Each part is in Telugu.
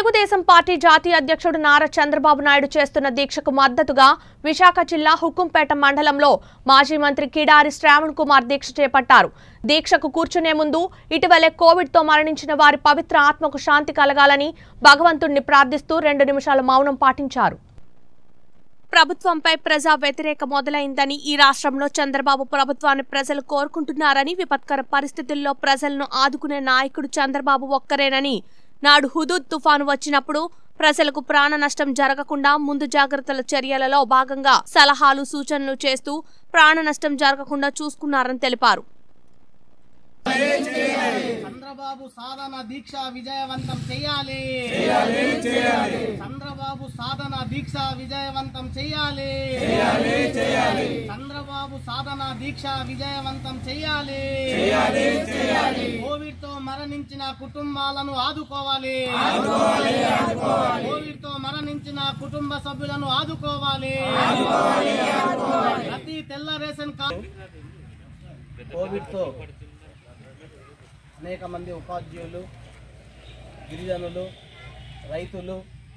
తెలుగుదేశం పార్టీ జాతీయ అధ్యక్షుడు నారా చంద్రబాబు నాయుడు చేస్తున్న దీక్షకు మద్దతుగా విశాఖ జిల్లా హుకుంపేట మండలంలో మాజీ మంత్రి కిడారి శ్రావణ్ కుమార్ దీక్ష చేపట్టారు దీక్షకు కూర్చునే ముందు ఇటీవలే కోవిడ్తో మరణించిన వారి పవిత్ర ఆత్మకు శాంతి కలగాలని భగవంతుణ్ణి ప్రార్థిస్తూ రెండు నిమిషాలు మౌనం పాటించారు ప్రభుత్వంపై ప్రజా వ్యతిరేక మొదలైందని ఈ రాష్ట్రంలో చంద్రబాబు ప్రభుత్వాన్ని ప్రజలు కోరుకుంటున్నారని విపత్కర పరిస్థితుల్లో ప్రజలను ఆదుకునే నాయకుడు చంద్రబాబు ఒక్కరేనని నాడు హుదూద్ తుఫాను వచ్చినప్పుడు ప్రజలకు ప్రాణ నష్టం జరగకుండా ముందు జాగ్రత్తల చర్యలలో భాగంగా సలహాలు సూచనలు చేస్తూ ప్రాణ నష్టం జరగకుండా చూసుకున్నారని తెలిపారు చంద్రబాబు సాధన దీక్ష విజయవంతం చేయాలి చంద్రబాబు సాధన దీక్ష విజయవంతం చేయాలి చంద్రబాబు సాధన దీక్ష విజయవంతం చేయాలి కోవిడ్ తో మరణించిన కుటుంబాలను ఆదుకోవాలి కోవిడ్ తో మరణించిన కుటుంబ సభ్యులను ఆదుకోవాలి ప్రతి తెల్ల రేషన్ కార్డు కోవిడ్ తో అనేక మంది ఉపాధ్యాయులు గిరిజనులు రైతులు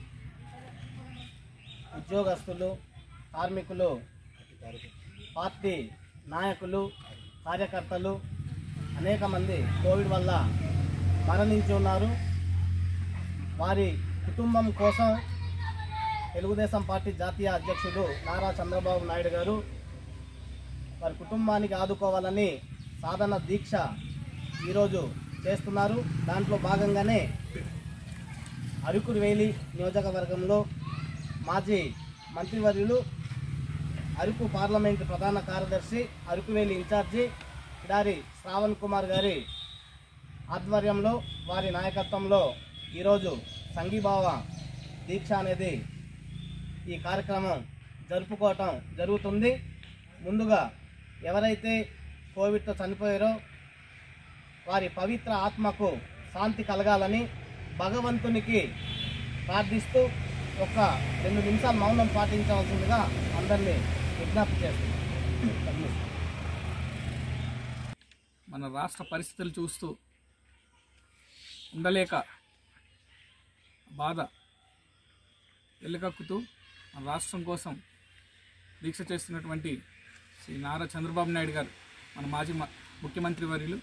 ఉద్యోగస్తులు కార్మికులు పార్టీ నాయకులు కార్యకర్తలు అనేక మంది కోవిడ్ వల్ల మరణించి ఉన్నారు వారి కుటుంబం కోసం తెలుగుదేశం పార్టీ జాతీయ అధ్యక్షుడు నారా చంద్రబాబు నాయుడు గారు వారి కుటుంబానికి ఆదుకోవాలని సాధన దీక్ష ఈరోజు చేస్తున్నారు దాంట్లో భాగంగానే అరకువేలి నియోజకవర్గంలో మాజీ మంత్రివర్యులు అరకు పార్లమెంట్ ప్రధాన కార్యదర్శి అరకువేలి ఇన్ఛార్జి కిడారి శ్రావణ్ కుమార్ గారి ఆధ్వర్యంలో వారి నాయకత్వంలో ఈరోజు సంఘీభావ దీక్ష అనేది ఈ కార్యక్రమం జరుపుకోవటం జరుగుతుంది ముందుగా ఎవరైతే కోవిడ్తో చనిపోయారో వారి పవిత్ర ఆత్మకు శాంతి కలగాలని భగవంతునికి ప్రార్థిస్తూ ఒక రెండు నిమిషాలు మౌనం పాటించవలసిందిగా అందరినీ విజ్ఞప్తి చేస్తున్నాను మన రాష్ట్ర పరిస్థితులు చూస్తూ ఉండలేక బాధ ఎల్లకక్కుతూ మన రాష్ట్రం కోసం దీక్ష చేస్తున్నటువంటి శ్రీ నారా చంద్రబాబు నాయుడు గారు మన మాజీ మ- ముఖ్యమంత్రి వర్యులు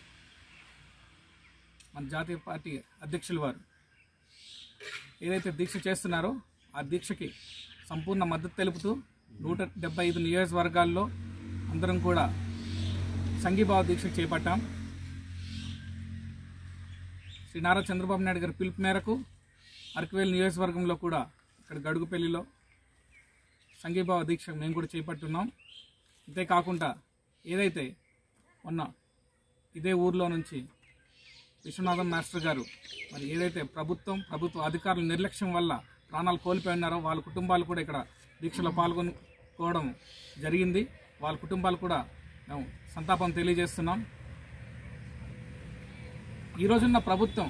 మన జాతీయ పార్టీ అధ్యక్షులు వారు ఏదైతే దీక్ష చేస్తున్నారో ఆ దీక్షకి సంపూర్ణ మద్దతు తెలుపుతూ నూట డెబ్బై ఐదు నియోజకవర్గాల్లో అందరం కూడా సంఘీభావ దీక్ష చేపట్టాం శ్రీ నారా చంద్రబాబు నాయుడు గారి పిలుపు మేరకు అరకువేలు నియోజకవర్గంలో కూడా ఇక్కడ గడుగుపల్లిలో సంఘీభావ దీక్ష మేము కూడా చేపట్టున్నాం అంతేకాకుండా ఏదైతే మొన్న ఇదే ఊర్లో నుంచి విశ్వనాథం మాస్టర్ గారు మరి ఏదైతే ప్రభుత్వం ప్రభుత్వ అధికారుల నిర్లక్ష్యం వల్ల ప్రాణాలు కోల్పోయి ఉన్నారో వాళ్ళ కుటుంబాలు కూడా ఇక్కడ దీక్షలో పాల్గొనుకోవడం జరిగింది వాళ్ళ కుటుంబాలు కూడా మేము సంతాపం తెలియజేస్తున్నాం ఈ రోజున్న ప్రభుత్వం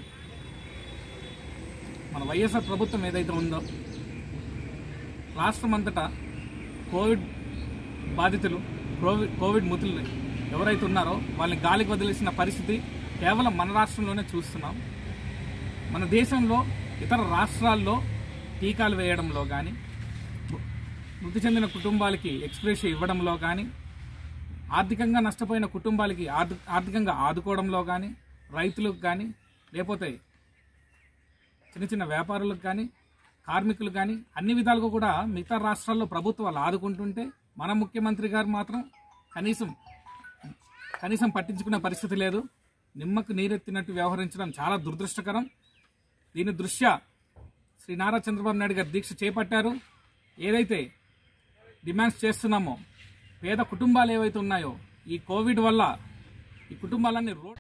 మన వైఎస్ఆర్ ప్రభుత్వం ఏదైతే ఉందో రాష్ట్రం అంతటా కోవిడ్ బాధితులు కోవిడ్ కోవిడ్ మృతులు ఎవరైతే ఉన్నారో వాళ్ళని గాలికి వదిలేసిన పరిస్థితి కేవలం మన రాష్ట్రంలోనే చూస్తున్నాం మన దేశంలో ఇతర రాష్ట్రాల్లో టీకాలు వేయడంలో కానీ మృతి చెందిన కుటుంబాలకి ఎక్స్ప్రెస్ ఇవ్వడంలో కానీ ఆర్థికంగా నష్టపోయిన కుటుంబాలకి ఆర్థి ఆర్థికంగా ఆదుకోవడంలో కానీ రైతులకు కానీ లేకపోతే చిన్న చిన్న వ్యాపారులకు కానీ కార్మికులు కానీ అన్ని విధాలుగా కూడా మిగతా రాష్ట్రాల్లో ప్రభుత్వాలు ఆదుకుంటుంటే మన ముఖ్యమంత్రి గారు మాత్రం కనీసం కనీసం పట్టించుకునే పరిస్థితి లేదు నిమ్మకు నీరెత్తినట్టు వ్యవహరించడం చాలా దురదృష్టకరం దీని దృష్ట్యా శ్రీ నారా చంద్రబాబు నాయుడు గారు దీక్ష చేపట్టారు ఏదైతే డిమాండ్స్ చేస్తున్నామో పేద కుటుంబాలు ఏవైతే ఉన్నాయో ఈ కోవిడ్ వల్ల ఈ కుటుంబాలన్నీ రోడ్